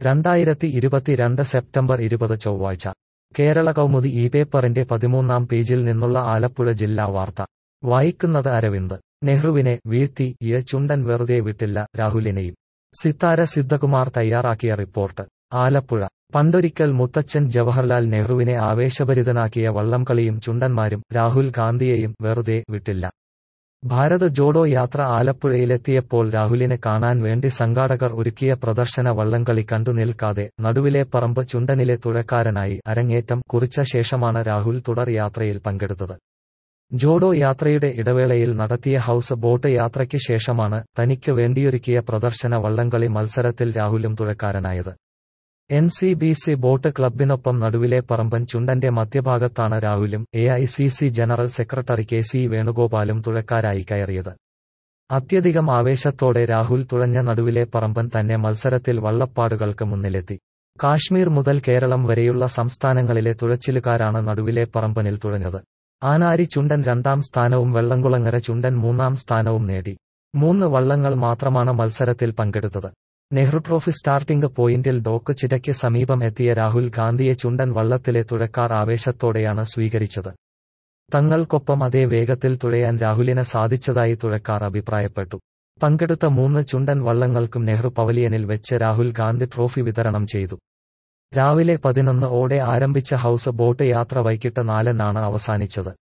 രണ്ടായിരത്തി ഇരുപത്തിരണ്ട് സെപ്റ്റംബർ ഇരുപത് ചൊവ്വാഴ്ച കേരള കൗമുദി ഈ പേപ്പറിന്റെ പതിമൂന്നാം പേജിൽ നിന്നുള്ള ആലപ്പുഴ ജില്ലാ വാർത്ത വായിക്കുന്നത് അരവിന്ദ് നെഹ്റുവിനെ വീഴ്ത്തി യ ചുണ്ടൻ വെറുതെ വിട്ടില്ല രാഹുലിനെയും സിത്താര സിദ്ധകുമാർ തയ്യാറാക്കിയ റിപ്പോർട്ട് ആലപ്പുഴ പണ്ടൊരിക്കൽ മുത്തച്ഛൻ ജവഹർലാൽ നെഹ്റുവിനെ ആവേശഭരിതനാക്കിയ വള്ളംകളിയും ചുണ്ടന്മാരും രാഹുൽ ഗാന്ധിയെയും വെറുതെ വിട്ടില്ല ഭാരത് ജോഡോ യാത്ര ആലപ്പുഴയിലെത്തിയപ്പോൾ രാഹുലിനെ കാണാൻ വേണ്ടി സംഘാടകർ ഒരുക്കിയ പ്രദർശന വള്ളംകളി കണ്ടു നിൽക്കാതെ നടുവിലെ പറമ്പ് ചുണ്ടനിലെ തുഴക്കാരനായി അരങ്ങേറ്റം കുറിച്ച ശേഷമാണ് രാഹുൽ തുടർ യാത്രയിൽ പങ്കെടുത്തത് ജോഡോ യാത്രയുടെ ഇടവേളയിൽ നടത്തിയ ഹൌസ് ബോട്ട് യാത്രയ്ക്ക് ശേഷമാണ് തനിക്ക് വേണ്ടിയൊരുക്കിയ പ്രദർശന വള്ളംകളി മത്സരത്തിൽ രാഹുലും തുഴക്കാരനായത് N C B C boat ക്ലബിനൊപ്പം നടുവിലെ പറമ്പൻ ചുണ്ടന്റെ മധ്യഭാഗത്താണ് രാഹുലും A I C C general secretary K C വേണുഗോപാലും തുഴക്കാരായി കയറിയത് അത്യധികം ആവേശത്തോടെ രാഹുൽ തുഴഞ്ഞ നടുവിലെ പറമ്പൻ തന്നെ മത്സരത്തിൽ വള്ളപ്പാടുകൾക്ക് മുന്നിലെത്തി കാശ്മീർ മുതൽ കേരളം വരെയുള്ള സംസ്ഥാനങ്ങളിലെ തുഴച്ചിലുകാരാണ് നടുവിലെ പറമ്പനിൽ തുഴഞ്ഞത് ആനാരി ചുണ്ടൻ രണ്ടാം സ്ഥാനവും വെള്ളംകുളങ്ങര ചുണ്ടൻ മൂന്നാം സ്ഥാനവും നേടി മൂന്ന് വള്ളങ്ങൾ മാത്രമാണ് മത്സരത്തിൽ പങ്കെടുത്തത് നെഹ്റു ട്രോഫി സ്റ്റാർട്ടിംഗ് പോയിന്റിൽ ഡോക്ക് ചിറ്റയ്ക്ക് സമീപം എത്തിയ രാഹുൽ ഗാന്ധിയെ ചുണ്ടൻ വള്ളത്തിലെ തുഴക്കാർ ആവേശത്തോടെയാണ് സ്വീകരിച്ചത് തങ്ങൾക്കൊപ്പം അതേ വേഗത്തിൽ തുഴയാൻ രാഹുലിന് സാധിച്ചതായി തുഴക്കാർ അഭിപ്രായപ്പെട്ടു പങ്കെടുത്ത മൂന്ന് ചുണ്ടൻ വള്ളങ്ങൾക്കും നെഹ്റു പവലിയനിൽ വെച്ച് രാഹുൽ ഗാന്ധി ട്രോഫി വിതരണം ചെയ്തു രാവിലെ പതിനൊന്ന് ഓടെ ആരംഭിച്ച ഹൌസ് ബോട്ട് യാത്ര വൈകിട്ട് നാലിനാണ് അവസാനിച്ചത്